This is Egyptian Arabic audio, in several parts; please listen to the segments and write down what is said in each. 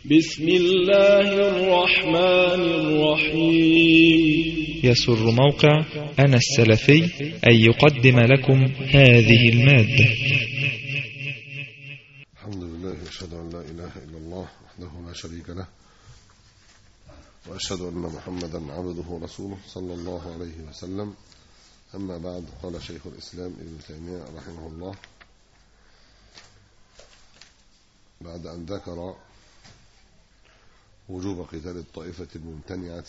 بسم الله الرحمن الرحيم يسر موقع أنا السلفي أن يقدم لكم هذه المادة الحمد لله أشهد أن لا إله إلا الله وحده لا شريك له وأشهد أن محمدا عبده ورسوله صلى الله عليه وسلم أما بعد قال شيخ الإسلام ابن تيمية رحمه الله بعد أن ذكر وجوب قتال الطائفة الممتنعة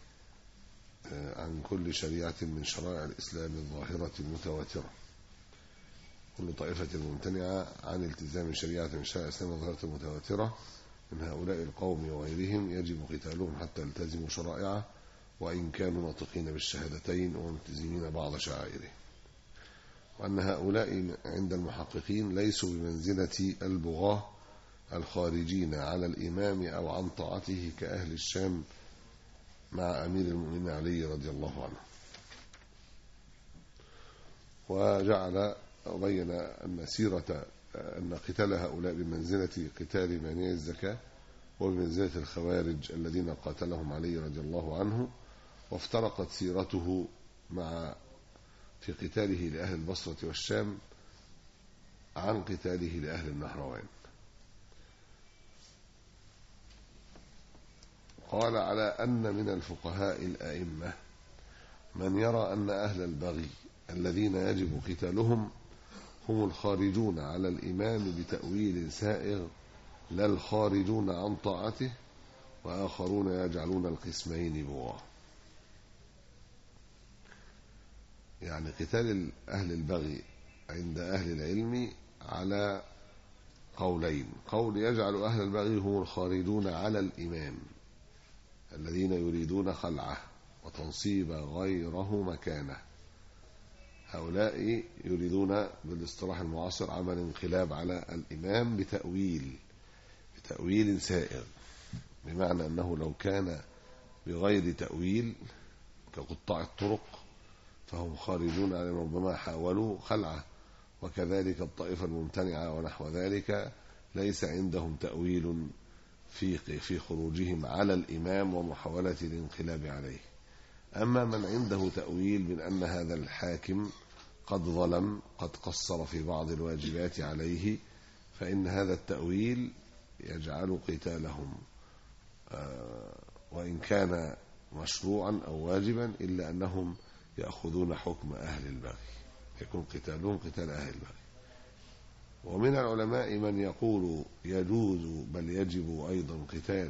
عن كل شريعة من شرائع الإسلام الظاهرة المتواترة كل طائفة ممتنعة عن التزام شريعة من شرائع الإسلام الظاهرة المتواترة من هؤلاء القوم وغيرهم يجب قتالهم حتى يلتزموا شرائعه وإن كانوا ناطقين بالشهادتين وملتزمين بعض شعائره وأن هؤلاء عند المحققين ليسوا بمنزلة البغاة الخارجين على الإمام أو عن طاعته كأهل الشام مع أمير المؤمنين علي رضي الله عنه وجعل وبين أن سيرة أن قتال هؤلاء بمنزلة قتال مانع الزكاة وبمنزلة الخوارج الذين قاتلهم علي رضي الله عنه وافترقت سيرته مع في قتاله لأهل البصرة والشام عن قتاله لأهل النهروان قال على أن من الفقهاء الآئمة من يرى أن أهل البغي الذين يجب قتالهم هم الخارجون على الإمام بتأويل سائغ لا الخارجون عن طاعته وآخرون يجعلون القسمين بغاه يعني قتال أهل البغي عند أهل العلم على قولين قول يجعل أهل البغي هم الخارجون على الإمام الذين يريدون خلعه وتنصيب غيره مكانه هؤلاء يريدون بالاصطلاح المعاصر عمل انقلاب على الإمام بتأويل بتأويل سائغ بمعنى أنه لو كان بغير تأويل كقطاع الطرق فهم خارجون على ربما حاولوا خلعه وكذلك الطائفة الممتنعة ونحو ذلك ليس عندهم تأويل في في خروجهم على الإمام ومحاولة الانقلاب عليه أما من عنده تأويل من أن هذا الحاكم قد ظلم قد قصر في بعض الواجبات عليه فإن هذا التأويل يجعل قتالهم وإن كان مشروعا أو واجبا إلا أنهم يأخذون حكم أهل البغي يكون قتالهم قتال أهل البغي ومن العلماء من يقول يجوز بل يجب أيضا قتال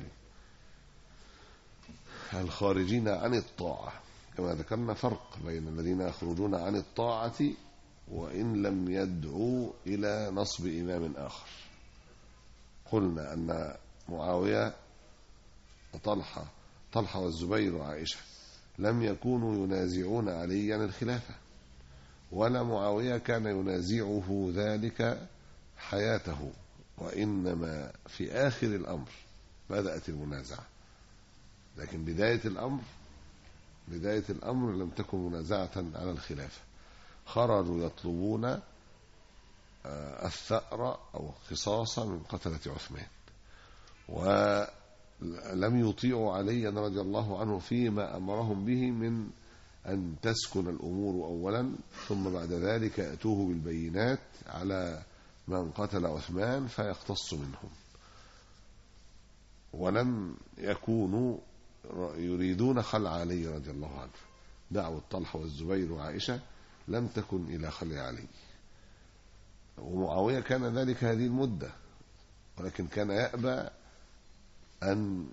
الخارجين عن الطاعة كما ذكرنا فرق بين الذين يخرجون عن الطاعة وإن لم يدعوا إلى نصب إمام آخر قلنا أن معاوية وطلحة طلحة والزبير وعائشة لم يكونوا ينازعون عليا الخلافة ولا معاوية كان ينازعه ذلك حياته وإنما في آخر الأمر بدأت المنازعة لكن بداية الأمر بداية الأمر لم تكن منازعة على الخلافة خرجوا يطلبون الثأر أو القصاص من قتلة عثمان ولم يطيعوا عليا رضي الله عنه فيما أمرهم به من أن تسكن الأمور أولا ثم بعد ذلك يأتوه بالبينات على من قتل عثمان فيقتص منهم ولم يكونوا يريدون خلع علي رضي الله عنه دعوة طلحة والزبير وعائشة لم تكن إلى خلع علي ومعاوية كان ذلك هذه المدة ولكن كان يأبى أن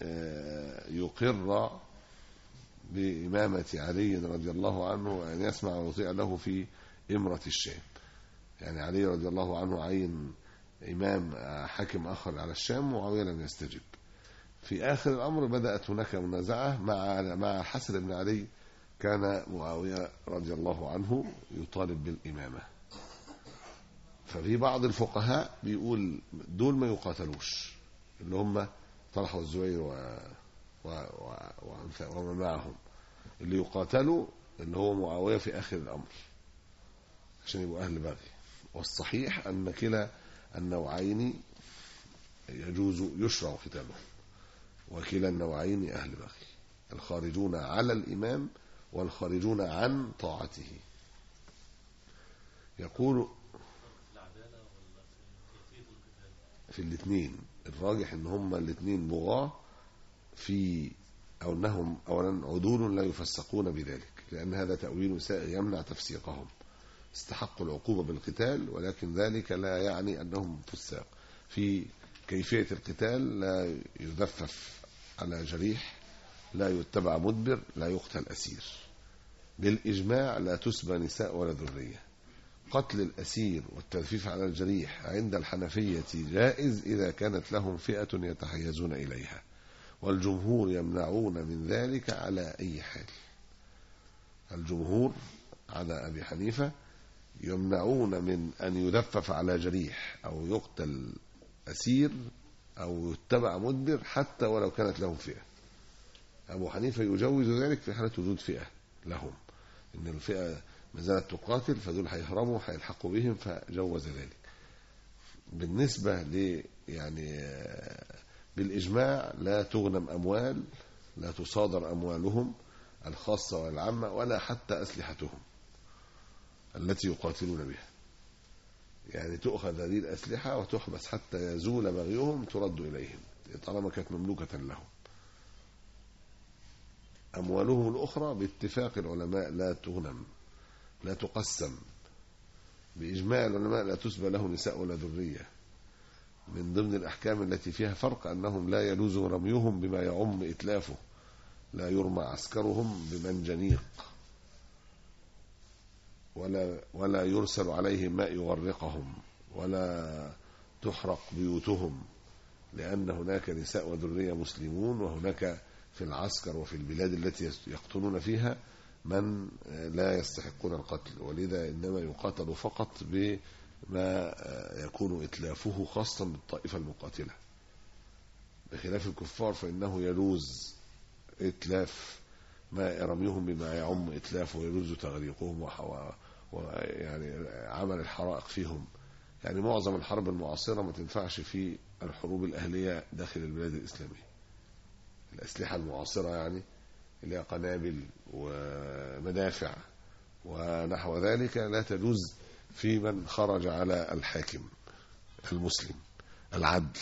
يقر بإمامة علي رضي الله عنه وأن يسمع ويطيع له في إمرة الشام يعني علي رضي الله عنه عين إمام حاكم آخر على الشام معاوية لم يستجب في آخر الأمر بدأت هناك منازعة مع مع حسن بن علي كان معاوية رضي الله عنه يطالب بالإمامة ففي بعض الفقهاء بيقول دول ما يقاتلوش اللي هم طلحة والزبير و... و... و... ومن معهم اللي يقاتلوا اللي هو معاوية في آخر الأمر عشان يبقوا أهل بغي والصحيح أن كلا النوعين يجوز يشرع قتالهم وكلا النوعين أهل بغي الخارجون على الإمام والخارجون عن طاعته يقول في الاثنين الراجح ان هما الاثنين بغاة في او انهم اولا عدول لا يفسقون بذلك لان هذا تأويل سائغ يمنع تفسيقهم استحقوا العقوبة بالقتال ولكن ذلك لا يعني انهم فساق في كيفية القتال لا يذفف على جريح لا يتبع مدبر لا يقتل أسير بالإجماع لا تسبى نساء ولا ذرية قتل الأسير والتلفيف على الجريح عند الحنفية جائز إذا كانت لهم فئة يتحيزون إليها والجمهور يمنعون من ذلك على أي حال الجمهور على أبي حنيفة يمنعون من أن يذفف على جريح أو يقتل أسير أو يتبع مدبر حتى ولو كانت لهم فئة أبو حنيفة يجوز ذلك في حالة وجود فئة لهم إن الفئة ما زالت تقاتل فدول هيهرموا هيلحقوا بهم فجوز ذلك بالنسبة ل يعني بالإجماع لا تغنم أموال لا تصادر أموالهم الخاصة والعامة ولا حتى أسلحتهم التي يقاتلون بها يعني تؤخذ هذه الأسلحة وتحبس حتى يزول بغيهم ترد إليهم طالما كانت مملوكة لهم أموالهم الأخرى باتفاق العلماء لا تغنم لا تقسم بإجماع العلماء لا تسبى له نساء ولا ذرية من ضمن الأحكام التي فيها فرق أنهم لا يجوز رميهم بما يعم إتلافه لا يرمى عسكرهم بمنجنيق ولا ولا يرسل عليهم ماء يغرقهم ولا تحرق بيوتهم لأن هناك نساء وذرية مسلمون وهناك في العسكر وفي البلاد التي يقتلون فيها من لا يستحقون القتل ولذا إنما يقاتل فقط بما يكون إتلافه خاصا بالطائفة المقاتلة بخلاف الكفار فإنه يجوز إتلاف ما رميهم بما يعم إتلافه ويجوز تغريقهم ويعني عمل الحرائق فيهم يعني معظم الحرب المعاصرة ما تنفعش في الحروب الأهلية داخل البلاد الإسلامية الأسلحة المعاصرة يعني اللي هي قنابل ومدافع ونحو ذلك لا تجوز في من خرج على الحاكم المسلم العدل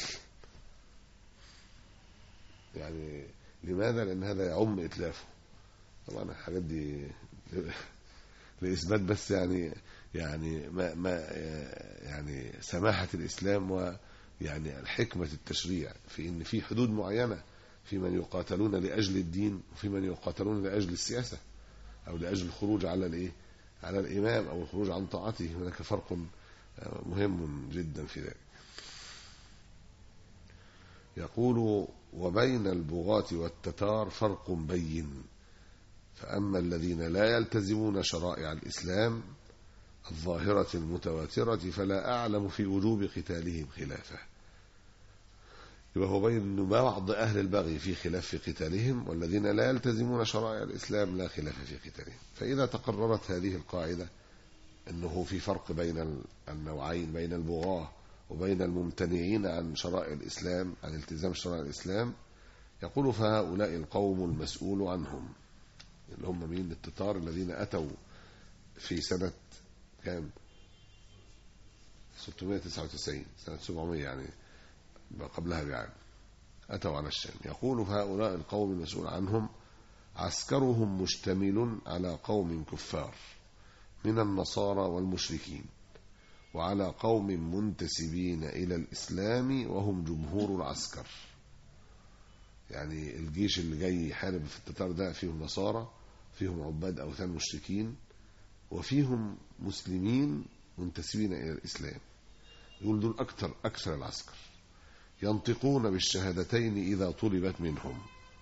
يعني لماذا لأن هذا يعم إتلافه طبعا الحاجات دي لإثبات بس يعني يعني ما ما يعني سماحة الإسلام ويعني الحكمة التشريع في إن في حدود معينة في من يقاتلون لأجل الدين وفي من يقاتلون لأجل السياسة أو لأجل الخروج على الإيه على الإمام أو الخروج عن طاعته هناك فرق مهم جدا في ذلك يقول وبين البغاة والتتار فرق بين فأما الذين لا يلتزمون شرائع الإسلام الظاهرة المتواترة فلا أعلم في وجوب قتالهم خلافه يبقى هو بين أن بعض أهل البغي في خلاف في قتالهم والذين لا يلتزمون شرائع الإسلام لا خلاف في قتالهم فإذا تقررت هذه القاعدة أنه في فرق بين النوعين بين البغاة وبين الممتنعين عن شرائع الإسلام عن التزام شرائع الإسلام يقول فهؤلاء القوم المسؤول عنهم اللي هم مين التتار الذين أتوا في سنة كام 699 سنة 700 يعني قبلها بعام أتوا على الشام يقول فهؤلاء القوم المسؤول عنهم عسكرهم مشتمل على قوم كفار من النصارى والمشركين وعلى قوم منتسبين إلى الإسلام وهم جمهور العسكر يعني الجيش اللي جاي يحارب في التتار ده فيهم نصارى فيهم عباد أوثان مشركين وفيهم مسلمين منتسبين إلى الإسلام يقول دول أكثر أكثر العسكر ينطقون بالشهادتين إذا طلبت منهم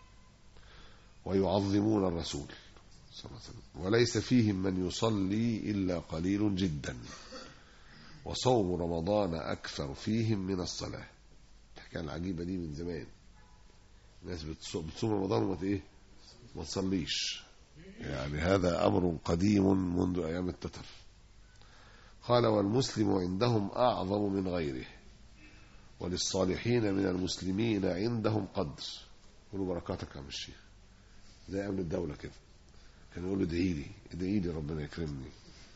ويعظمون الرسول صلى الله عليه وسلم وليس فيهم من يصلي إلا قليل جدا وصوم رمضان أكثر فيهم من الصلاة الحكاية العجيبة دي من زمان الناس بتصوم رمضان وما ايه ما تصليش يعني هذا أمر قديم منذ أيام التتر قال والمسلم عندهم أعظم من غيره وللصالحين من المسلمين عندهم قدر قولوا بركاتك يا عم الشيخ زي امن الدوله كده كان يقول له ادعي لي ادعي لي ربنا يكرمني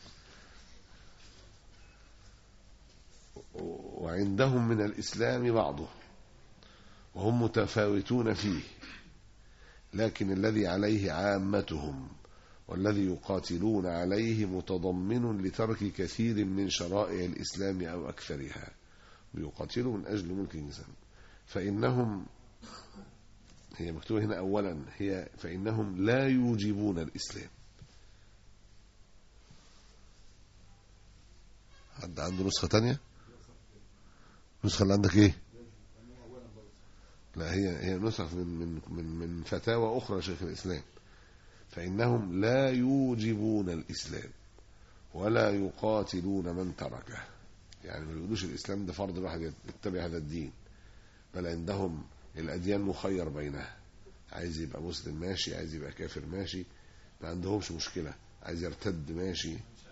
وعندهم من الاسلام بعضه وهم متفاوتون فيه لكن الذي عليه عامتهم والذي يقاتلون عليه متضمن لترك كثير من شرائع الإسلام أو أكثرها ويقاتلوا من أجل ملك الإنسان فإنهم هي مكتوبة هنا أولا هي فإنهم لا يوجبون الإسلام حد عنده نسخة تانية نسخة اللي عندك ايه لا هي هي نسخ من من من من فتاوى اخرى شيخ الاسلام فانهم لا يوجبون الاسلام ولا يقاتلون من تركه يعني ما بيقولوش الاسلام ده فرض الواحد يتبع هذا الدين بل عندهم الاديان مخير بينها عايز يبقى مسلم ماشي عايز يبقى كافر ماشي ما عندهمش مشكله عايز يرتد ماشي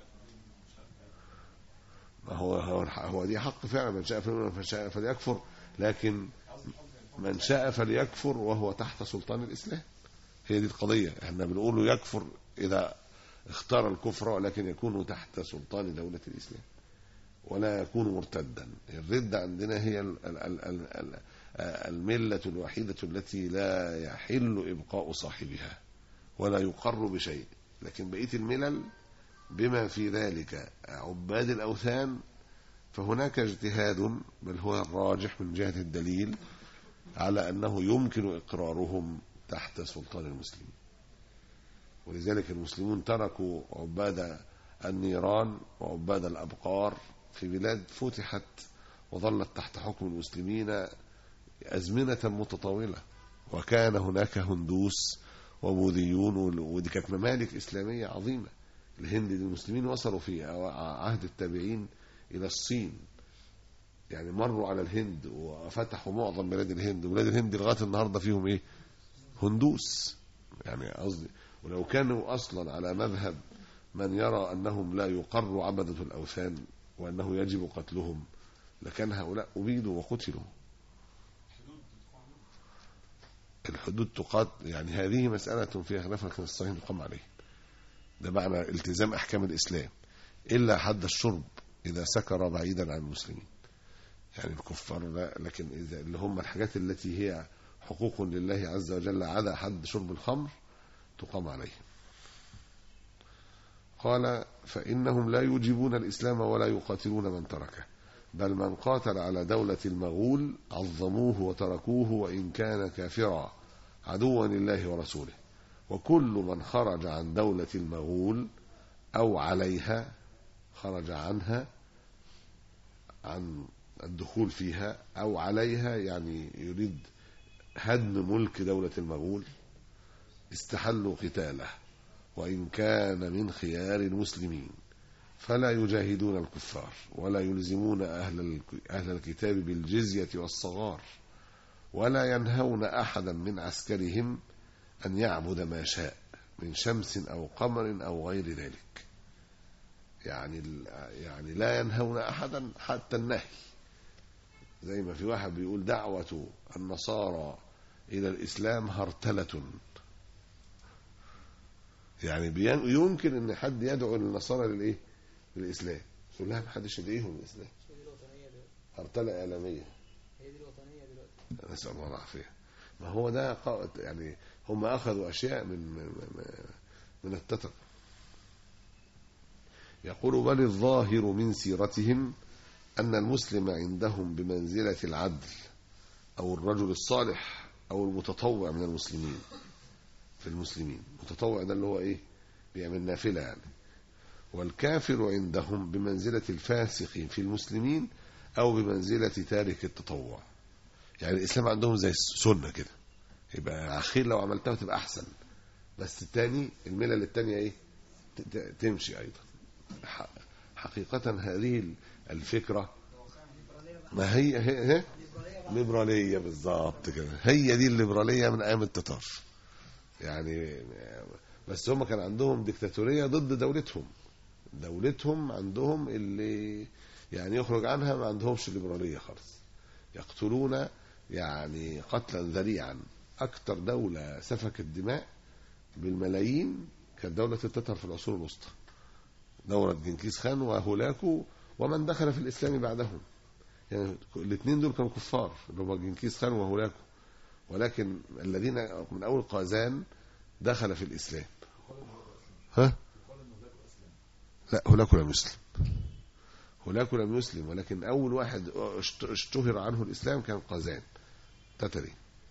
ما هو هو, هو دي حق فعلا من شاء فليؤمن فليكفر لكن من شاء فليكفر وهو تحت سلطان الإسلام هي دي القضية احنا بنقول يكفر إذا اختار الكفر ولكن يكون تحت سلطان دولة الإسلام ولا يكون مرتدا الرد عندنا هي ال ال ال ال ال الملة الوحيدة التي لا يحل إبقاء صاحبها ولا يقر بشيء لكن بقية الملل بما في ذلك عباد الأوثان فهناك اجتهاد بل هو الراجح من جهة الدليل على أنه يمكن إقرارهم تحت سلطان المسلمين ولذلك المسلمون تركوا عباد النيران وعباد الأبقار في بلاد فتحت وظلت تحت حكم المسلمين أزمنة متطاولة وكان هناك هندوس وبوذيون ودي كانت ممالك إسلامية عظيمة الهند المسلمين وصلوا في عهد التابعين إلى الصين يعني مروا على الهند وفتحوا معظم بلاد الهند وبلاد الهند لغايه النهارده فيهم ايه هندوس يعني قصدي ولو كانوا اصلا على مذهب من يرى انهم لا يقر عبده الاوثان وانه يجب قتلهم لكان هؤلاء ابيدوا وقتلوا الحدود تقات يعني هذه مسألة فيها خلاف لكن الصحيح يقام عليه ده معنى التزام أحكام الإسلام إلا حد الشرب إذا سكر بعيدا عن المسلمين يعني الكفار لا لكن إذا اللي هم الحاجات التي هي حقوق لله عز وجل عدا حد شرب الخمر تقام عليهم قال فإنهم لا يجيبون الإسلام ولا يقاتلون من تركه بل من قاتل على دولة المغول عظموه وتركوه وإن كان كافرا عدوا لله ورسوله وكل من خرج عن دولة المغول أو عليها خرج عنها عن الدخول فيها أو عليها يعني يريد هدم ملك دولة المغول استحلوا قتاله وإن كان من خيار المسلمين فلا يجاهدون الكفار ولا يلزمون أهل, أهل الكتاب بالجزية والصغار ولا ينهون أحدا من عسكرهم أن يعبد ما شاء من شمس أو قمر أو غير ذلك يعني يعني لا ينهون أحدا حتى النهي زي ما في واحد بيقول دعوة النصارى إلى الإسلام هرتلة يعني يمكن ان حد يدعو النصارى للايه للاسلام يقول لها ما حدش يدعيهم للاسلام هي دي الوطنيه دلوقتي هرتله اعلاميه هي دي الوطنيه دلوقتي نسال الله العافيه ما هو ده قا- يعني هم اخذوا اشياء من من, من- من التتر يقول بل الظاهر من سيرتهم ان المسلم عندهم بمنزله العدل او الرجل الصالح او المتطوع من المسلمين في المسلمين متطوع ده اللي هو ايه بيعمل نافله يعني والكافر عندهم بمنزله الفاسق في المسلمين او بمنزله تارك التطوع يعني الاسلام عندهم زي السنه كده يبقى خير لو عملتها تبقى احسن بس التاني الملل التانية ايه ت- ت- تمشي ايضا ح- حقيقة هذه الفكرة ما هي هي, هي ليبرالية بالظبط كده هي دي الليبرالية من ايام التتار يعني بس هم كان عندهم ديكتاتورية ضد دولتهم دولتهم عندهم اللي يعني يخرج عنها ما عندهمش الليبرالية خالص يقتلون يعني قتلا ذريعا أكثر دولة سفكت دماء بالملايين كانت دولة التتر في العصور الوسطى دولة جنكيز خان وهولاكو ومن دخل في الإسلام بعدهم يعني الاثنين دول كانوا كفار اللي هم جنكيز خان وهولاكو ولكن الذين من أول قازان دخل في الإسلام ها؟ لا هولاكو لم يسلم هولاكو لم يسلم ولكن أول واحد اشت- اشتهر عنه الإسلام كان قازان تتري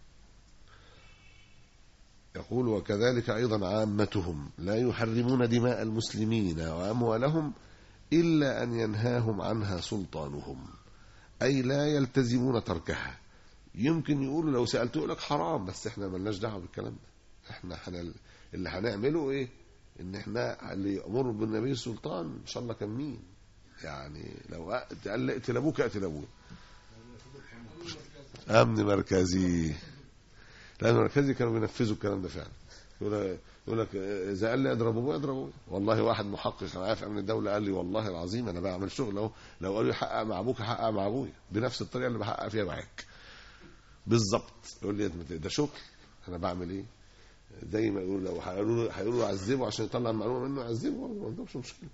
يقول وكذلك أيضا عامتهم لا يحرمون دماء المسلمين وأموالهم إلا أن ينهاهم عنها سلطانهم أي لا يلتزمون تركها يمكن يقولوا لو سألته يقول لك حرام بس احنا ملناش دعوة بالكلام ده احنا حنل... اللي هنعمله ايه ان احنا اللي يأمر بالنبي السلطان ان شاء الله كان مين يعني لو أ- قال لي اقتل ابوك اقتل ابوك امن مركزي الامن المركزي كانوا بينفذوا الكلام ده فعلا يقول يقول لك اذا قال لي اضرب ابوي اضرب ابوي والله واحد محقق انا عارف امن الدوله قال لي والله العظيم انا بعمل شغل لو لو قالوا لي حقق مع ابوك حقق مع ابويا بنفس الطريقه اللي بحقق فيها معاك بالظبط يقول لي ده شغل انا بعمل ايه زي ما يقول لو هيقولوا له هيقولوا له عذبه عشان يطلع المعلومه منه عذبه برضه ما عندهمش مشكله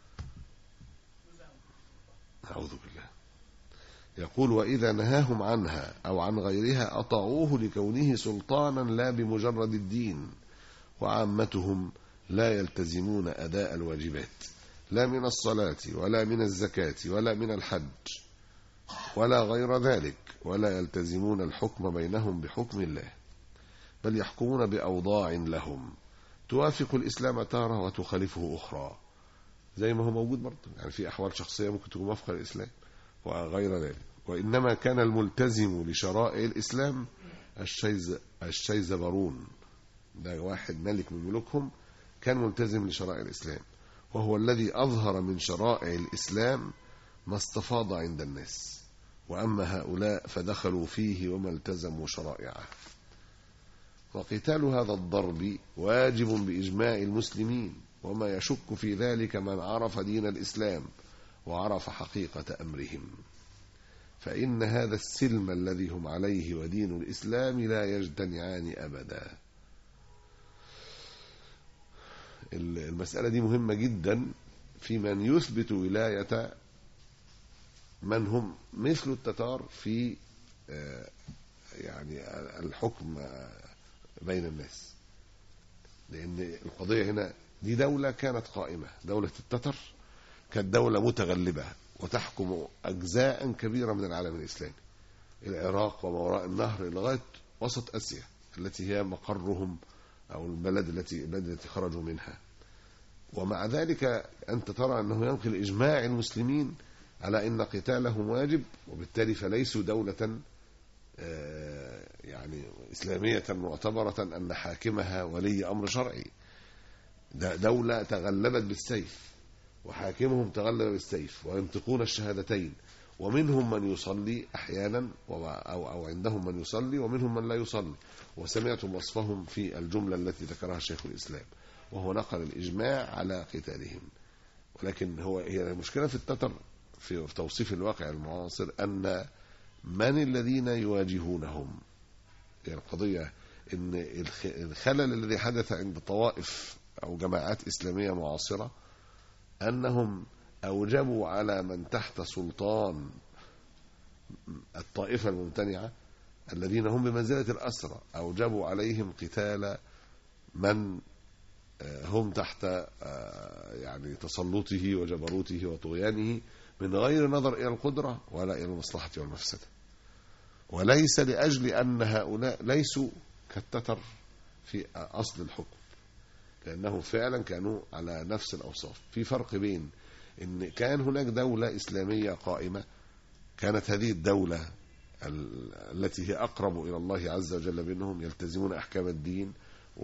اعوذ بالله يقول واذا نهاهم عنها او عن غيرها اطاعوه لكونه سلطانا لا بمجرد الدين وعامتهم لا يلتزمون اداء الواجبات لا من الصلاه ولا من الزكاه ولا من الحج ولا غير ذلك ولا يلتزمون الحكم بينهم بحكم الله بل يحكمون بأوضاع لهم توافق الإسلام تارة وتخالفه أخرى زي ما هو موجود برضه يعني في أحوال شخصية ممكن تكون موافقة للإسلام وغير ذلك وإنما كان الملتزم لشرائع الإسلام الشيز الشيزبرون ده واحد ملك من ملوكهم كان ملتزم لشرائع الإسلام وهو الذي أظهر من شرائع الإسلام ما استفاض عند الناس وأما هؤلاء فدخلوا فيه وما التزموا شرائعه وقتال هذا الضرب واجب بإجماع المسلمين وما يشك في ذلك من عرف دين الإسلام وعرف حقيقة أمرهم فإن هذا السلم الذي هم عليه ودين الإسلام لا يجتمعان أبدا المسألة دي مهمة جدا في من يثبت ولاية من هم مثل التتار في آه، يعني الحكم آه، بين الناس لأن القضية هنا دي دولة كانت قائمة دولة التتر كانت دولة متغلبة وتحكم أجزاء كبيرة من العالم الإسلامي العراق وما وراء النهر لغاية وسط آسيا التي هي مقرهم أو البلد التي البلد التي خرجوا منها ومع ذلك أنت ترى أنه ينقل إجماع المسلمين على أن قتالهم واجب وبالتالي فليسوا دولة آه، يعني إسلامية معتبرة أن حاكمها ولي أمر شرعي ده دولة تغلبت بالسيف وحاكمهم تغلب بالسيف وينطقون الشهادتين ومنهم من يصلي أحيانا وما- أو, أو عندهم من يصلي ومنهم من لا يصلي وسمعت وصفهم في الجملة التي ذكرها شيخ الإسلام وهو نقل الإجماع على قتالهم ولكن هو هي المشكلة في التتر في في توصيف الواقع المعاصر أن من الذين يواجهونهم يعني القضية أن الخ- الخلل الذي حدث عند طوائف أو جماعات إسلامية معاصرة أنهم أوجبوا على من تحت سلطان الطائفة الممتنعة الذين هم بمنزلة الأسرى أوجبوا عليهم قتال من آه، هم تحت آه، يعني تسلطه وجبروته وطغيانه من غير نظر إلى القدرة ولا إلى المصلحة والمفسدة وليس لأجل أن هؤلاء ليسوا كالتتر في أصل الحكم لأنهم فعلا كانوا على نفس الأوصاف في فرق بين أن كان هناك دولة إسلامية قائمة كانت هذه الدولة ال- التي هي أقرب إلى الله عز وجل منهم يلتزمون أحكام الدين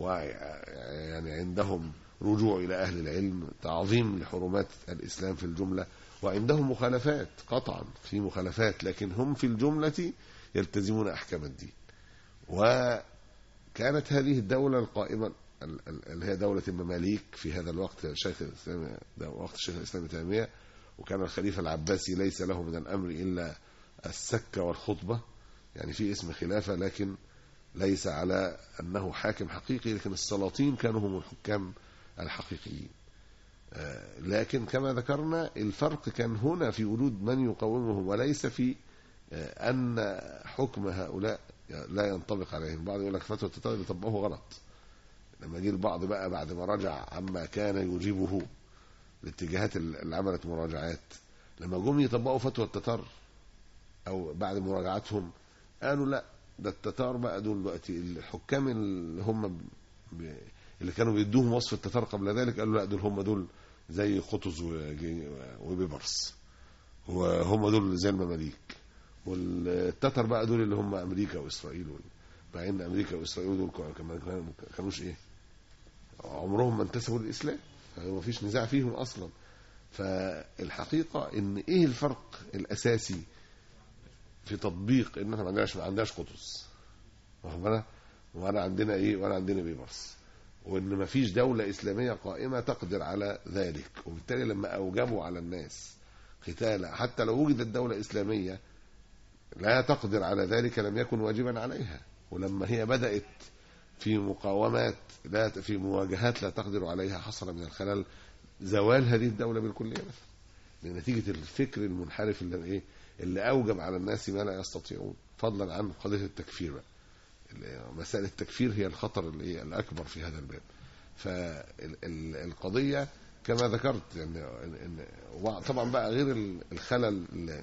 ويعني عندهم رجوع إلى أهل العلم تعظيم لحرمات الإسلام في الجملة وعندهم مخالفات قطعا في مخالفات لكن هم في الجملة يلتزمون أحكام الدين وكانت هذه الدولة القائمة ال- ال- اللي هي دولة المماليك في هذا الوقت شيخ الإسلام ده وقت الشيخ الإسلام ابن تيمية وكان الخليفة العباسي ليس له من الأمر إلا السكة والخطبة يعني في اسم خلافة لكن ليس على أنه حاكم حقيقي لكن السلاطين كانوا هم الحكام الحقيقيين آه، لكن كما ذكرنا الفرق كان هنا في وجود من يقومهم وليس في آه، أن حكم هؤلاء لا ينطبق عليهم بعض يقول لك فتوى التتار اللي طبقه غلط لما جه البعض بقى بعد ما رجع عما كان يجيبه الاتجاهات اللي عملت مراجعات لما جم يطبقوا فتوى التتار او بعد مراجعتهم قالوا لا ده التتار بقى دول دلوقتي الحكام اللي هم ب... اللي كانوا بيدوهم وصف التتار قبل ذلك قالوا لا دول هم دول زي قطز وجي- وبيبرس وهم دول زي المماليك والتتر بقى دول اللي هم امريكا واسرائيل وال- مع ان امريكا واسرائيل دول كمان كانوا- كانوش ايه عمرهم ما انتسبوا للاسلام ما فيش نزاع فيهم اصلا فالحقيقه ان ايه الفرق الاساسي في تطبيق ان احنا ما عندناش ما عندناش قدس واخد بالك ولا عندنا ايه ولا عندنا بيبرس وان ما فيش دوله اسلاميه قائمه تقدر على ذلك وبالتالي لما اوجبوا على الناس قتال حتى لو وجدت دوله اسلاميه لا تقدر على ذلك لم يكن واجبا عليها ولما هي بدات في مقاومات لا في مواجهات لا تقدر عليها حصل من الخلل زوال هذه الدوله بالكليه مثلا لنتيجه الفكر المنحرف اللي ايه اللي اوجب على الناس ما لا يستطيعون فضلا عن قضيه التكفير بقى اللي- مسائل التكفير هي الخطر اللي هي الاكبر في هذا الباب فالقضيه كما ذكرت يعني إن وبع- طبعا بقى غير ال- الخلل ال-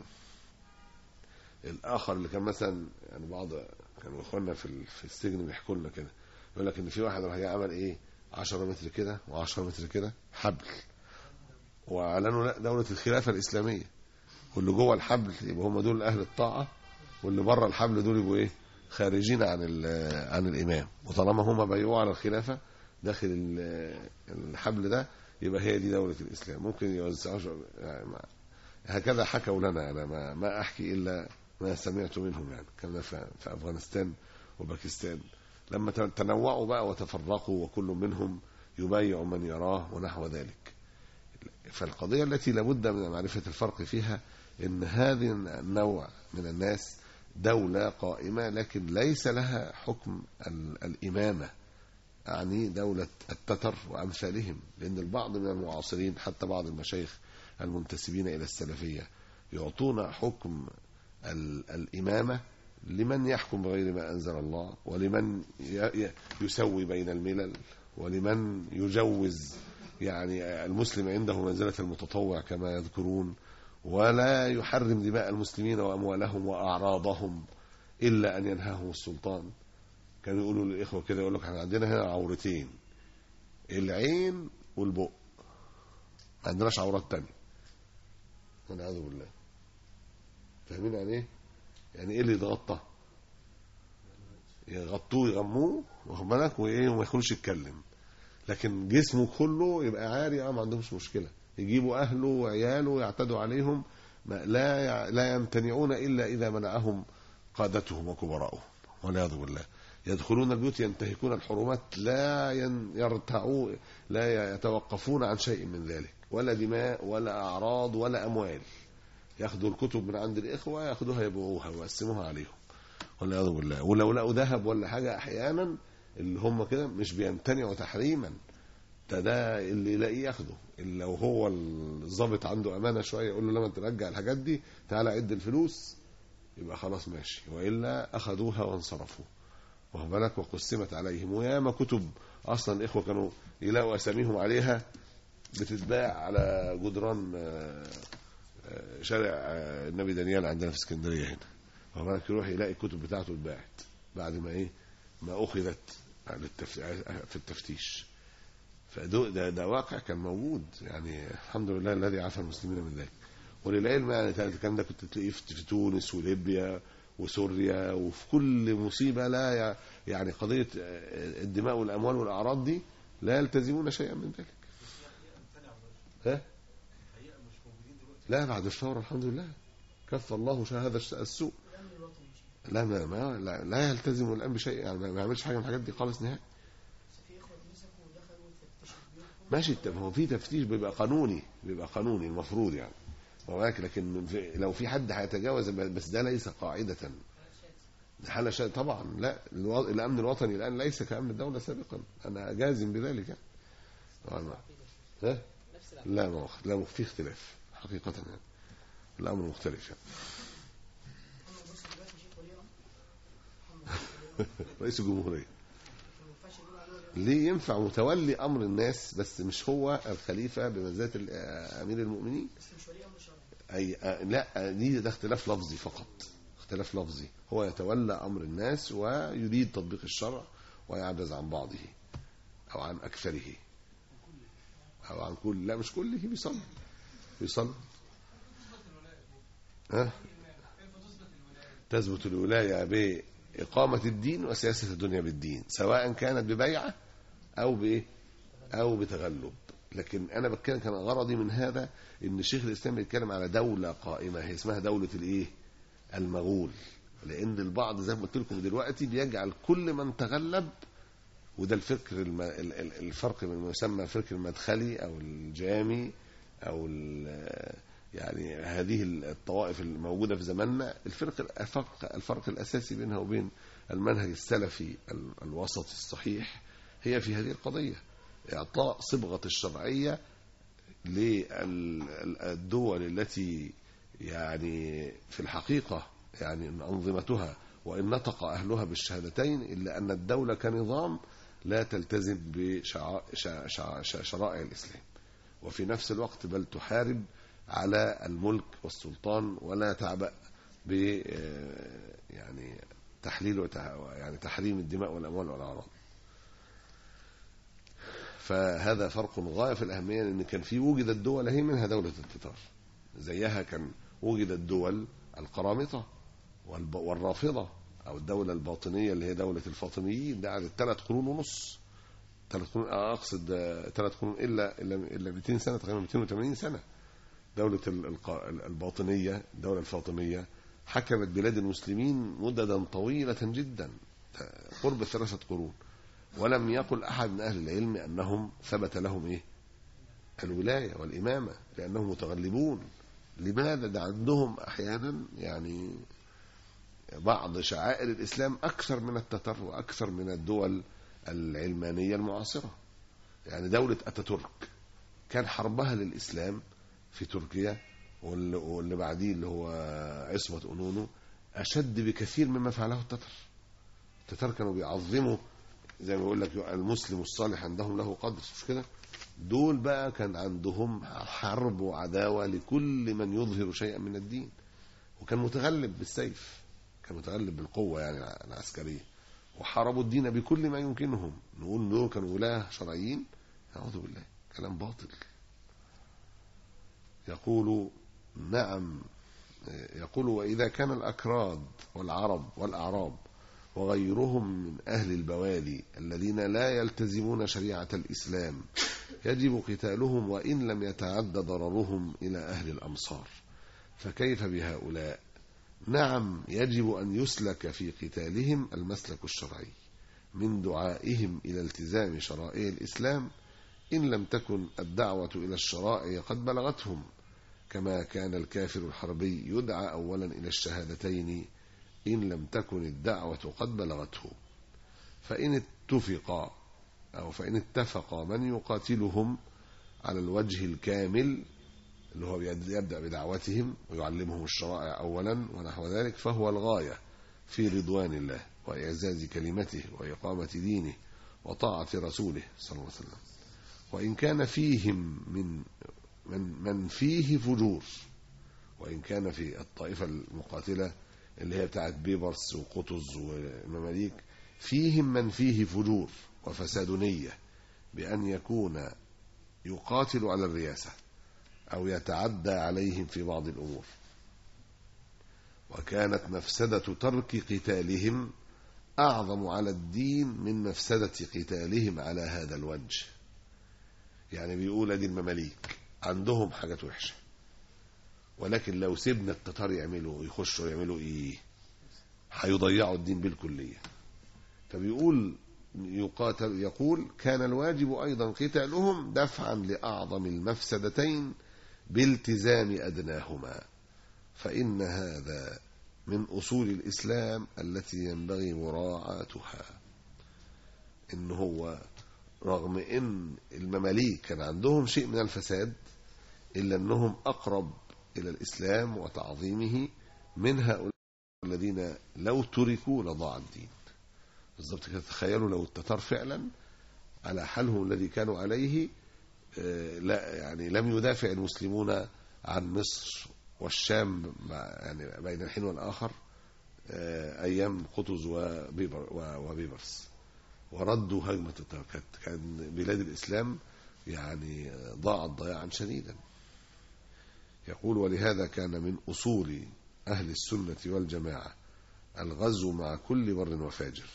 الاخر اللي كان مثلا يعني بعض كانوا اخواننا في ال- في السجن بيحكوا لنا كده يقول لك ان في واحد راح جاي عمل ايه 10 متر كده و10 متر كده حبل واعلنوا لا دوله الخلافه الاسلاميه واللي جوه الحبل يبقى هم دول اهل الطاعه واللي بره الحبل دول يبقوا ايه خارجين عن ال- عن الامام وطالما هم بيعوا على الخلافه داخل ال- الحبل ده يبقى هي دي دوله الاسلام ممكن يوزعوا يعني ما- هكذا حكوا لنا انا ما, ما احكي الا ما سمعت منهم يعني كنا في, في افغانستان وباكستان لما ت- تنوعوا بقى وتفرقوا وكل منهم يبايع من يراه ونحو ذلك فالقضية التي لابد من معرفة الفرق فيها ان هذه النوع من الناس دولة قائمة لكن ليس لها حكم ال- الإمامة أعني دولة التتر وأمثالهم لأن البعض من المعاصرين حتى بعض المشايخ المنتسبين إلى السلفية يعطون حكم ال- الإمامة لمن يحكم بغير ما أنزل الله ولمن ي- ي- يسوي بين الملل ولمن يجوز يعني المسلم عنده منزلة المتطوع كما يذكرون ولا يحرم دماء المسلمين وأموالهم وأعراضهم إلا أن ينهاهم السلطان كانوا يقولوا للإخوة كده يقول لك احنا عندنا هنا عورتين العين والبق ما عندناش عورات تانية والعياذ بالله فاهمين يعني ايه؟ يعني ايه اللي يتغطى؟ يغطوه يغموه واخد بالك وايه وما يخلوش يتكلم لكن جسمه كله يبقى عاري اه ما عندهمش مشكله يجيبوا اهله وعياله يعتدوا عليهم ما لا يع- لا يمتنعون الا اذا منعهم قادتهم وكبراؤهم والعياذ بالله يدخلون البيوت ينتهكون الحرمات لا ين- يرتعوا لا يتوقفون عن شيء من ذلك ولا دماء ولا اعراض ولا اموال ياخدوا الكتب من عند الاخوه ياخدوها يبيعوها ويقسموها عليهم والعياذ بالله ولو لقوا ذهب ولا حاجه احيانا اللي هم كده مش بيمتنعوا تحريما ده ده اللي يلاقيه ياخده اللي لو هو الضابط عنده امانه شويه يقول له لما ترجع الحاجات دي تعالى عد الفلوس يبقى خلاص ماشي والا اخذوها وانصرفوا واخد بالك وقسمت عليهم وياما كتب اصلا الاخوه كانوا يلاقوا اساميهم عليها بتتباع على جدران آه، آه، شارع آه، النبي دانيال عندنا في اسكندريه هنا واخد بالك يروح يلاقي الكتب بتاعته اتباعت بعد ما ايه ما اخذت للتف- في التفتيش فده ده, ده واقع كان موجود يعني الحمد لله الذي عافى المسلمين من ذلك وللعلم يعني الكلام ده كنت تلاقيه في في تونس وليبيا وسوريا وفي كل مصيبه لا ي- يعني قضيه الدماء والاموال والاعراض دي لا يلتزمون شيئا من ذلك. ها؟ لا بعد الثوره الحمد لله كف الله شا- هذا الش- السوء. لا ما ما لا, لا يلتزم الان بشيء يعني ما يعملش حاجه من الحاجات دي خالص نهائي. في اخوه مسكوا ودخلوا يفتشوا البيوت ماشي طب هو في تفتيش بيبقى قانوني بيبقى قانوني المفروض يعني ولكن لكن من في لو في حد هيتجاوز بس ده ليس قاعدة ده حالة شيء طبعا لا الو- الأمن الوطني الآن ليس كأمن الدولة سابقا أنا جازم بذلك يعني. طبعاً. ها؟ نفس العقيدة لا ما لا في اختلاف حقيقة يعني الأمر مختلف يعني. محمد بص دلوقتي شيخ ولي امر محمد بص ولي أمر. رئيس الجمهورية ما ينفعش يقولوا عليه ولي أمر. ليه ينفع متولي أمر الناس بس مش هو الخليفة بمنزلة ال- أمير المؤمنين بس مش ولي امر شرعي أي آه، لا دي ده اختلاف لفظي فقط اختلاف لفظي هو يتولى أمر الناس ويريد تطبيق الشرع ويعجز عن بعضه أو عن أكثره أو عن كل لا مش كله بيصلي بيصلي ها تثبت الولاية بإقامة الدين وسياسة الدنيا بالدين سواء كانت ببيعة أو بإيه أو بتغلب لكن أنا بتكلم كان غرضي من هذا إن شيخ الإسلام بيتكلم على دولة قائمة هي اسمها دولة الإيه المغول لأن البعض زي ما قلت لكم دلوقتي بيجعل كل من تغلب وده الفكر الم... ال- ال- الفرق من ما يسمى فكر المدخلي أو الجامي أو ال- يعني هذه الطوائف الموجودة في زماننا الفرق الفرق, الفرق الأساسي بينها وبين المنهج السلفي ال- الوسط الصحيح هي في هذه القضية إعطاء صبغة الشرعية للدول التي يعني في الحقيقة يعني إن أنظمتها وإن نطق أهلها بالشهادتين إلا أن الدولة كنظام لا تلتزم بشرائع الإسلام وفي نفس الوقت بل تحارب على الملك والسلطان ولا تعبأ ب آه، يعني تحليل وتع- يعني تحريم الدماء والأموال والأعراض فهذا فرق غاية في الأهمية لأن كان في وجدت دول هي منها دولة التتار زيها كان وجدت دول القرامطة والب- والرافضة أو الدولة الباطنية اللي هي دولة الفاطميين ده قعدت ثلاث قرون ونص ثلاث قرون أقصد آه، ثلاث قرون إلا إلا إلا 200 سنة تقريبا 280 سنة دولة ال- الق- الباطنية الدولة الفاطمية حكمت بلاد المسلمين مددا طويلة جدا قرب ثلاثة قرون ولم يقل أحد من أهل العلم أنهم ثبت لهم إيه الولاية والإمامة لأنهم متغلبون لماذا ده عندهم أحيانا يعني بعض شعائر الإسلام أكثر من التتر وأكثر من الدول العلمانية المعاصرة يعني دولة أتاتورك كان حربها للإسلام في تركيا واللي, واللي بعديه اللي هو عصمة أنونو أشد بكثير مما فعله التتر التتر كانوا بيعظموا زي ما بيقول لك المسلم الصالح عندهم له قدر مش كده دول بقى كان عندهم حرب وعداوة لكل من يظهر شيئا من الدين وكان متغلب بالسيف كان متغلب بالقوة يعني العسكرية وحاربوا الدين بكل ما يمكنهم نقول دول كانوا ولاة شرعيين أعوذ بالله كلام باطل يقول نعم يقول وإذا كان الأكراد والعرب والأعراب وغيرهم من أهل البوادي الذين لا يلتزمون شريعة الإسلام يجب قتالهم وإن لم يتعد ضررهم إلى أهل الأمصار فكيف بهؤلاء نعم يجب أن يسلك في قتالهم المسلك الشرعي من دعائهم إلى التزام شرائع الإسلام إن لم تكن الدعوة إلى الشرائع قد بلغتهم كما كان الكافر الحربي يدعى أولا إلى الشهادتين إن لم تكن الدعوة قد بلغته فإن اتفق أو فإن اتفق من يقاتلهم على الوجه الكامل اللي هو يبدأ بدعوتهم ويعلمهم الشرائع أولا ونحو ذلك فهو الغاية في رضوان الله وإعزاز كلمته وإقامة دينه وطاعة رسوله صلى الله عليه وسلم وإن كان فيهم من من من فيه فجور وإن كان في الطائفة المقاتلة اللي هي بتاعت بيبرس وقطز والمماليك فيهم من فيه فجور وفساد نية بأن يكون يقاتل على الرياسة أو يتعدى عليهم في بعض الأمور وكانت مفسدة ترك قتالهم أعظم على الدين من مفسدة قتالهم على هذا الوجه يعني بيقول ادي المماليك عندهم حاجات وحشة ولكن لو سيبنا التتار يعملوا يخشوا يعملوا ايه هيضيعوا الدين بالكلية فبيقول يقاتل يقول كان الواجب أيضا قتالهم دفعا لأعظم المفسدتين بالتزام أدناهما فإن هذا من أصول الإسلام التي ينبغي مراعاتها إن هو رغم إن المماليك كان عندهم شيء من الفساد إلا أنهم أقرب إلى الإسلام وتعظيمه من هؤلاء الذين لو تركوا لضاع الدين بالضبط كده تخيلوا لو التتار فعلا على حالهم الذي كانوا عليه آه، لا يعني لم يدافع المسلمون عن مصر والشام مع- يعني بين الحين والآخر آه، أيام قطز وبيبر و- وبيبرس وردوا هجمة التتار كانت- كان بلاد الإسلام يعني آه، ضاعت ضياعا شديدا يقول ولهذا كان من أصول أهل السنة والجماعة الغزو مع كل بر وفاجر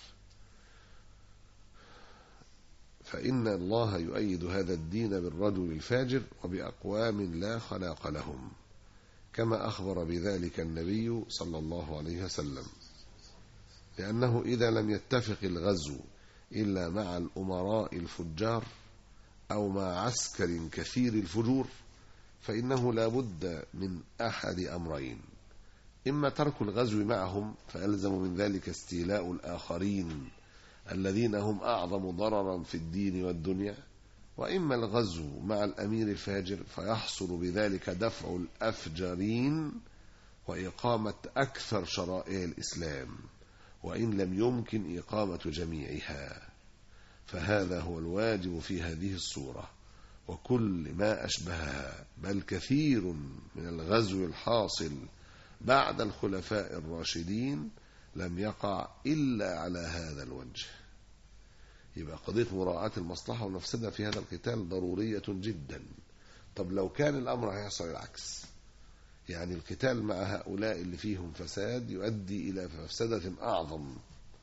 فإن الله يؤيد هذا الدين بالرجل الفاجر وبأقوام لا خلاق لهم كما أخبر بذلك النبي صلى الله عليه وسلم لأنه إذا لم يتفق الغزو إلا مع الأمراء الفجار أو مع عسكر كثير الفجور فإنه لا بد من أحد أمرين إما ترك الغزو معهم فيلزم من ذلك استيلاء الآخرين الذين هم أعظم ضررا في الدين والدنيا وإما الغزو مع الأمير الفاجر فيحصل بذلك دفع الأفجرين وإقامة أكثر شرائع الإسلام وإن لم يمكن إقامة جميعها فهذا هو الواجب في هذه الصورة وكل ما أشبهها بل كثير من الغزو الحاصل بعد الخلفاء الراشدين لم يقع إلا على هذا الوجه يبقى قضية مراعاة المصلحة والمفسدة في هذا القتال ضرورية جدا طب لو كان الأمر هيحصل العكس يعني القتال مع هؤلاء اللي فيهم فساد يؤدي إلى مفسدة أعظم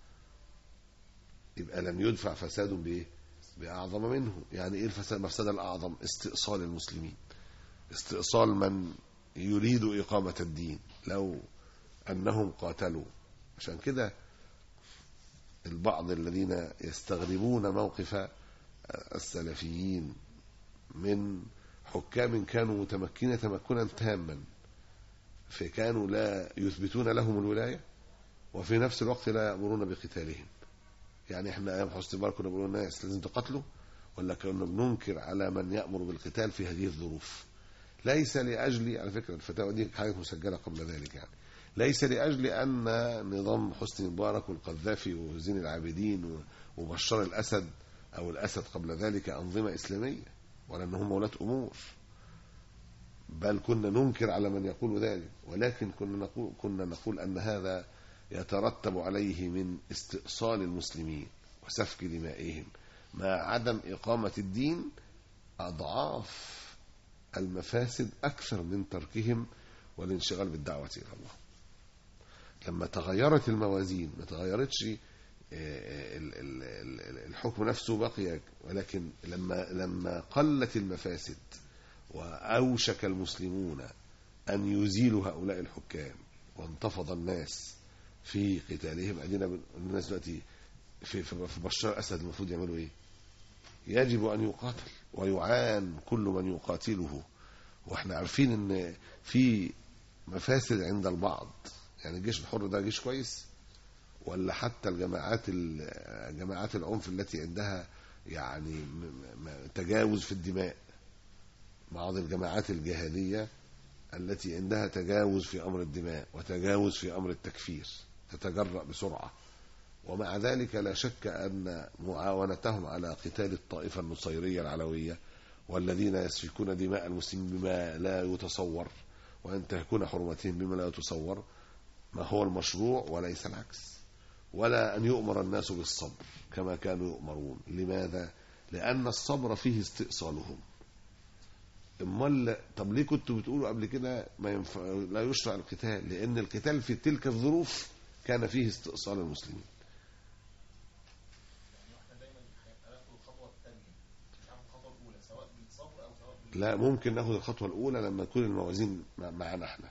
يبقى لم يدفع فساد بإيه؟ بأعظم منه يعني إيه الفساد المفسدة الأعظم استئصال المسلمين استئصال من يريد إقامة الدين لو أنهم قاتلوا عشان كده البعض الذين يستغربون موقف السلفيين من حكام كانوا متمكنين تمكنا تاما فكانوا لا يثبتون لهم الولاية وفي نفس الوقت لا يأمرون بقتالهم يعني احنا ايام حسني مبارك كنا بنقول للناس لازم تقاتلوا ولا كنا بننكر على من يأمر بالقتال في هذه الظروف ليس لأجل على فكرة الفتاوى دي حاجة مسجلة قبل ذلك يعني ليس لأجل أن نظام حسني مبارك والقذافي وزين العابدين وبشار الأسد أو الأسد قبل ذلك أنظمة إسلامية ولا أنهم ولاة أمور بل كنا ننكر على من يقول ذلك ولكن كنا نقول, كنا نقول أن هذا يترتب عليه من استئصال المسلمين وسفك دمائهم مع عدم إقامة الدين أضعاف المفاسد أكثر من تركهم والانشغال بالدعوة إلى الله لما تغيرت الموازين ما تغيرتش الحكم نفسه بقي ولكن لما لما قلت المفاسد وأوشك المسلمون أن يزيلوا هؤلاء الحكام وانتفض الناس في قتالهم أدينا الناس دلوقتي في, في بشار الأسد المفروض يعملوا إيه؟ يجب أن يقاتل ويعان كل من يقاتله واحنا عارفين ان في مفاسد عند البعض يعني الجيش الحر ده جيش كويس ولا حتى الجماعات جماعات العنف التي عندها يعني تجاوز في الدماء بعض الجماعات الجهادية التي عندها تجاوز في أمر الدماء وتجاوز في أمر التكفير تتجرأ بسرعة ومع ذلك لا شك أن معاونتهم على قتال الطائفة النصيرية العلوية والذين يسفكون دماء المسلمين بما لا يتصور وينتهكون حرمتهم بما لا يتصور ما هو المشروع وليس العكس ولا أن يؤمر الناس بالصبر كما كانوا يؤمرون لماذا؟ لأن الصبر فيه استئصالهم امال طب ليه كنتوا بتقولوا قبل كده ما ينفع لا يشرع القتال لأن القتال في تلك الظروف كان فيه استئصال المسلمين لا ممكن ناخد الخطوة الأولى لما تكون الموازين معانا احنا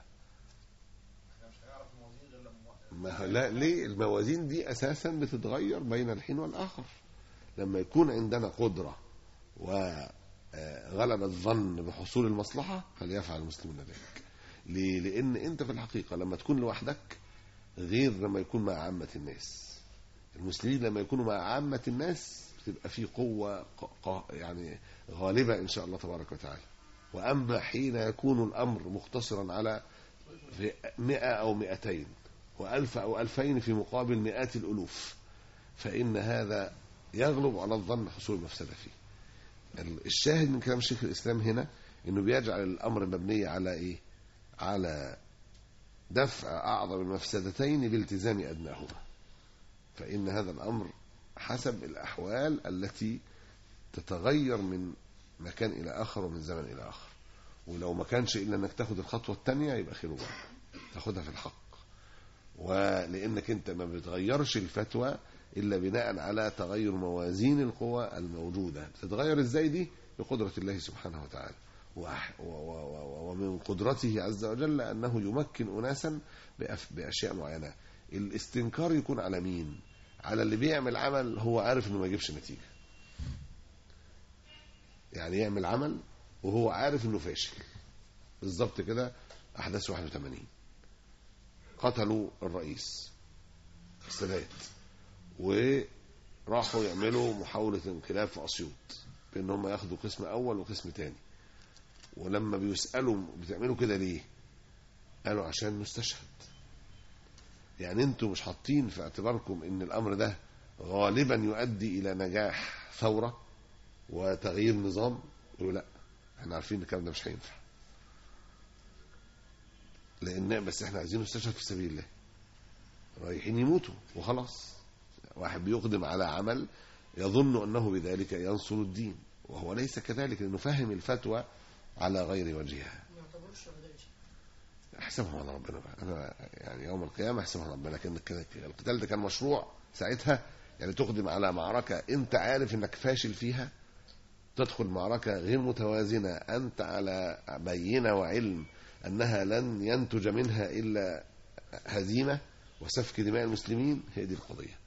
ما لا ليه الموازين دي أساسا بتتغير بين الحين والآخر لما يكون عندنا قدرة و آه، غلب الظن بحصول المصلحة فليفعل المسلمون ذلك ليه؟ لأن أنت في الحقيقة لما تكون لوحدك غير لما يكون مع عامة الناس المسلمين لما يكونوا مع عامة الناس بتبقى في قوة ق- ق- يعني غالبة إن شاء الله تبارك وتعالى وأما حين يكون الأمر مقتصرا على في مئة أو مئتين وألف أو ألفين في مقابل مئات الألوف فإن هذا يغلب على الظن حصول المفسدة فيه ال- الشاهد من كلام شيخ الإسلام هنا إنه بيجعل الأمر مبني على إيه على دفع أعظم المفسدتين بالتزام أدناهما فإن هذا الأمر حسب الأحوال التي تتغير من مكان إلى آخر ومن زمن إلى آخر ولو ما كانش إلا أنك تاخد الخطوة الثانية يبقى خير وبركة تاخدها في الحق ولأنك أنت ما بتغيرش الفتوى إلا بناء على تغير موازين القوى الموجودة بتتغير إزاي دي بقدرة الله سبحانه وتعالى وأح- و- و- و- ومن قدرته عز وجل أنه يمكن أناسا بأف- بأشياء معينة الاستنكار يكون على مين على اللي بيعمل عمل هو عارف انه ما يجيبش نتيجة يعني يعمل عمل وهو عارف انه فاشل بالظبط كده احداث 81 قتلوا الرئيس السادات وراحوا يعملوا محاولة انقلاب في أسيوط بأن هم ياخدوا قسم أول وقسم تاني ولما بيسألوا بتعملوا كده ليه قالوا عشان نستشهد يعني انتوا مش حاطين في اعتباركم ان الامر ده غالبا يؤدي الى نجاح ثوره وتغيير نظام يقولوا لا احنا عارفين ان الكلام ده مش هينفع لان بس احنا عايزين نستشهد في سبيل الله رايحين يموتوا وخلاص واحد بيقدم على عمل يظن انه بذلك ينصر الدين وهو ليس كذلك لانه فهم الفتوى على غير وجهها ما يعتبروش شهداء يا شيخ. احسبهم على ربنا بقى انا يعني يوم القيامه احسبهم على ربنا لكن كان- القتال ده كان مشروع ساعتها يعني تقدم على معركه انت عارف انك فاشل فيها تدخل معركه غير متوازنه انت على بينه وعلم انها لن ينتج منها الا هزيمه وسفك دماء المسلمين هي دي القضيه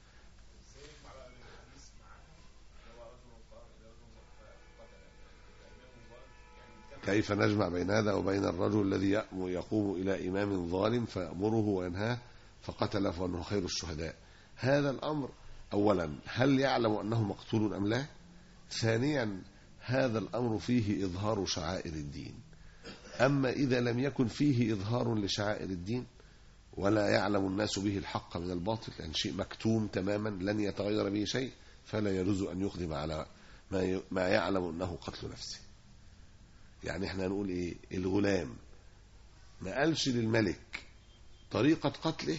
كيف نجمع بين هذا وبين الرجل الذي يأم- يقوم إلى إمام ظالم فيأمره وينهاه فقتل فأنه خير الشهداء هذا الأمر أولا هل يعلم أنه مقتول أم لا ثانيا هذا الأمر فيه إظهار شعائر الدين أما إذا لم يكن فيه إظهار لشعائر الدين ولا يعلم الناس به الحق من الباطل لأن شيء مكتوم تماما لن يتغير به شيء فلا يجوز أن يقدم على ما ي- ما يعلم أنه قتل نفسه يعني احنا نقول ايه الغلام ما قالش للملك طريقة قتله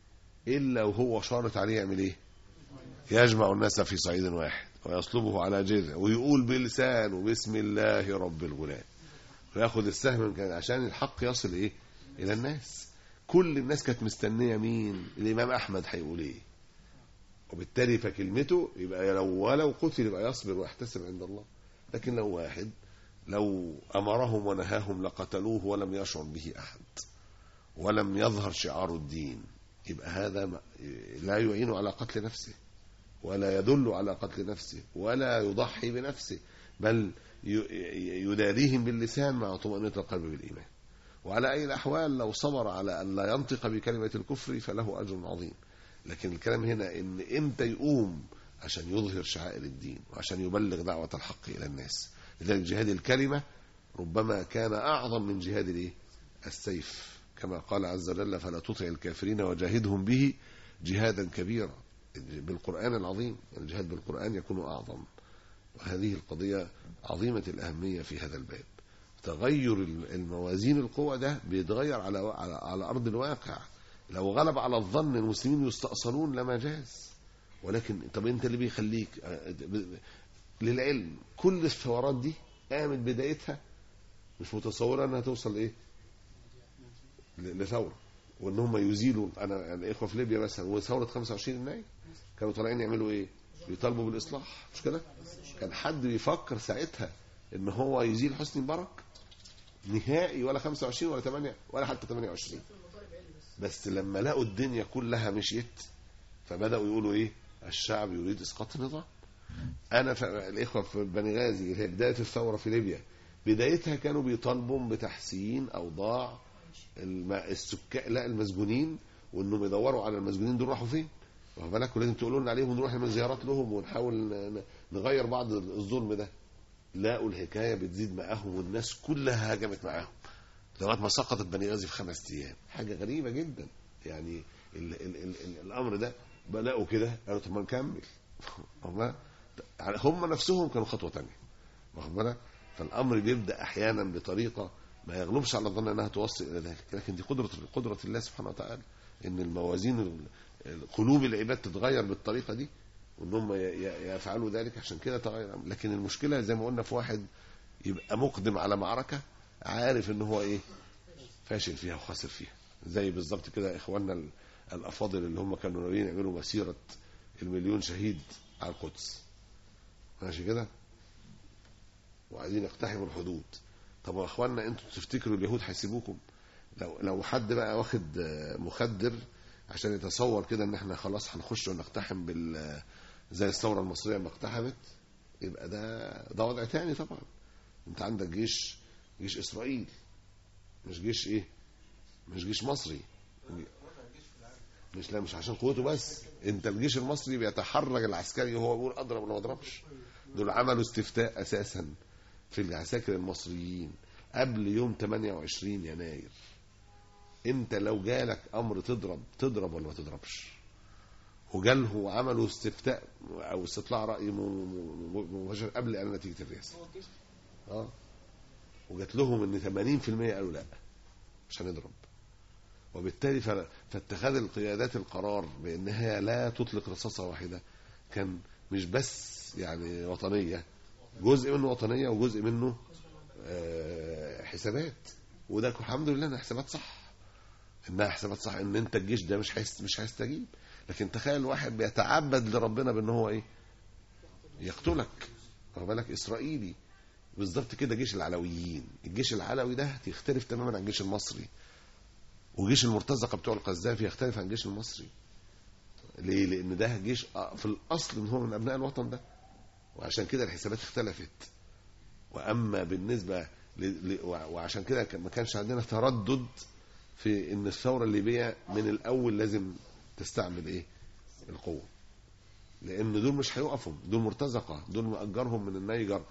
إلا وهو شارط عليه يعمل ايه يجمع الناس في صعيد واحد ويصلبه على جذع ويقول بلسانه بسم الله رب الغلام وياخد السهم من كان عشان الحق يصل ايه الى الناس كل الناس كانت مستنيه مين الامام احمد هيقول ايه وبالتالي فكلمته يبقى لو ولو قتل يبقى يصبر ويحتسب عند الله لكن لو واحد لو امرهم ونهاهم لقتلوه ولم يشعر به احد ولم يظهر شعار الدين يبقى هذا ما- لا يعين على قتل نفسه ولا يدل على قتل نفسه ولا يضحي بنفسه بل ي- ي- يداريهم باللسان مع طمأنينة القلب بالإيمان وعلى أي الأحوال لو صبر على أن لا ينطق بكلمة الكفر فله أجر عظيم لكن الكلام هنا إن إمتى يقوم عشان يظهر شعائر الدين وعشان يبلغ دعوة الحق إلى الناس لذلك جهاد الكلمة ربما كان أعظم من جهاد الإيه؟ السيف كما قال عز وجل فلا تطع الكافرين وجاهدهم به جهادا كبيرا بالقرآن العظيم الجهاد بالقرآن يكون أعظم وهذه القضية عظيمة الأهمية في هذا الباب تغير الموازين القوة ده بيتغير على على, على أرض الواقع لو غلب على الظن المسلمين يستأصلون لما جاز ولكن طب انت اللي بيخليك آه، ب- للعلم كل الثورات دي قامت بدايتها مش متصوره انها توصل ايه ل- لثوره وان هم يزيلوا انا الاخوه في ليبيا مثلا وثوره 25 يناير كانوا طالعين يعملوا ايه؟ يطالبوا بالاصلاح مش كده؟ كان حد بيفكر ساعتها ان هو يزيل حسني مبارك نهائي ولا 25 ولا 8 ولا حتى 28 بس لما لقوا الدنيا كلها مشيت فبداوا يقولوا ايه؟ الشعب يريد اسقاط النظام انا ف... الاخوه في بني غازي اللي هي بدايه الثوره في ليبيا بدايتها كانوا بيطالبوا بتحسين اوضاع الم... السكان لا المسجونين وانهم يدوروا على المسجونين دول راحوا فين واخد بالك ولازم تقولوا لنا عليهم ونروح نعمل زيارات لهم ونحاول ن- ن- نغير بعض الظلم ده لقوا الحكايه بتزيد معاهم والناس كلها هاجمت معاهم لغايه ما سقطت بني غازي في خمس ايام حاجه غريبه جدا يعني ال ال ال ال الامر ده بلاقوا كده قالوا طب ما نكمل واخد بالك؟ يعني هم نفسهم كانوا خطوه تانية واخد بالك فالامر بيبدا احيانا بطريقه ما يغلبش على الظن انها توصل الى ذلك لكن دي قدره قدره الله سبحانه وتعالى ان الموازين ال- ال- قلوب العباد تتغير بالطريقه دي وان هم ي- ي- يفعلوا ذلك عشان كده تغير الأمر. لكن المشكله زي ما قلنا في واحد يبقى مقدم على معركه عارف ان هو ايه فاشل فيها وخاسر فيها زي بالظبط كده اخواننا ال- الافاضل اللي هم كانوا ناويين يعملوا مسيره المليون شهيد على القدس ماشي كده وعايزين يقتحموا الحدود طب يا اخوانا انتوا تفتكروا اليهود هيسيبوكم لو لو حد بقى واخد آه، مخدر عشان يتصور كده ان احنا خلاص هنخش ونقتحم بال زي الثوره المصريه ما اقتحمت يبقى ده ده وضع تاني طبعا انت عندك جيش جيش اسرائيل مش جيش ايه مش جيش مصري مش لا مش عشان قوته بس انت الجيش المصري بيتحرك العسكري وهو بيقول اضرب ولا ما اضربش دول عملوا استفتاء اساسا في العساكر المصريين قبل يوم 28 يناير انت لو جالك امر تضرب تضرب ولا ما تضربش وجاله وعملوا استفتاء او استطلاع راي م- م- مباشر قبل اعلان نتيجه الرئاسه اه وجات لهم ان 80% قالوا لا مش هنضرب وبالتالي ف- فاتخاذ القيادات القرار بانها لا تطلق رصاصه واحده كان مش بس يعني وطنيه جزء منه وطنيه وجزء منه آه، حسابات وده الحمد لله انها حسابات صح انها حسابات صح ان انت الجيش ده مش هيست مش هيستجيب لكن تخيل واحد بيتعبد لربنا بان هو ايه يقتلك واخد بالك اسرائيلي بالظبط كده جيش العلويين الجيش العلوي ده يختلف تماما عن الجيش المصري وجيش المرتزقه بتوع القذافي يختلف عن الجيش المصري ليه لان ده جيش آه، في الاصل ان هو من ابناء الوطن ده وعشان كده الحسابات اختلفت واما بالنسبه ل... ل... وع- وعشان كده كان- ما كانش عندنا تردد في ان الثوره الليبيه من الاول لازم تستعمل ايه القوه لان دول مش هيقفوا دول مرتزقه دول مأجرهم من النيجر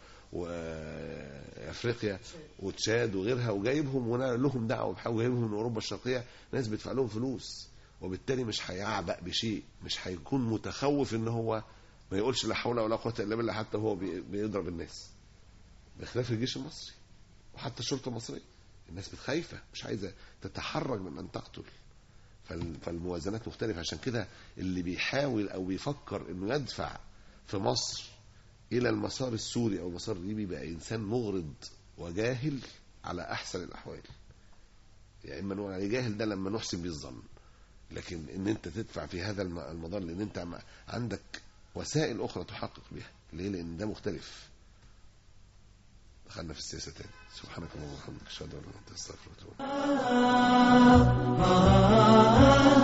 وافريقيا وتشاد وغيرها وجايبهم ولهم دعوه بحاجه وجايبهم من اوروبا الشرقيه ناس بيدفع لهم فلوس وبالتالي مش هيعبأ بشيء مش هيكون متخوف ان هو ما يقولش لا حول ولا قوه الا بالله حتى هو بي- بيضرب الناس بخلاف الجيش المصري وحتى الشرطه المصريه الناس خايفه مش عايزه تتحرج من ان تقتل فال- فالموازنات مختلفه عشان كده اللي بيحاول او بيفكر انه يدفع في مصر الى المسار السوري او المسار الليبي بقى انسان مغرض وجاهل على احسن الاحوال يعني اما نقول عليه جاهل ده لما نحسن بيه الظن لكن ان انت تدفع في هذا الم- المضار لان انت عم- عندك وسائل اخرى تحقق بها ليه لان ده مختلف دخلنا في السياسه تاني سبحانك اللهم وبحمدك اشهد ان لا اله الا انت استغفرك واتوب إليك.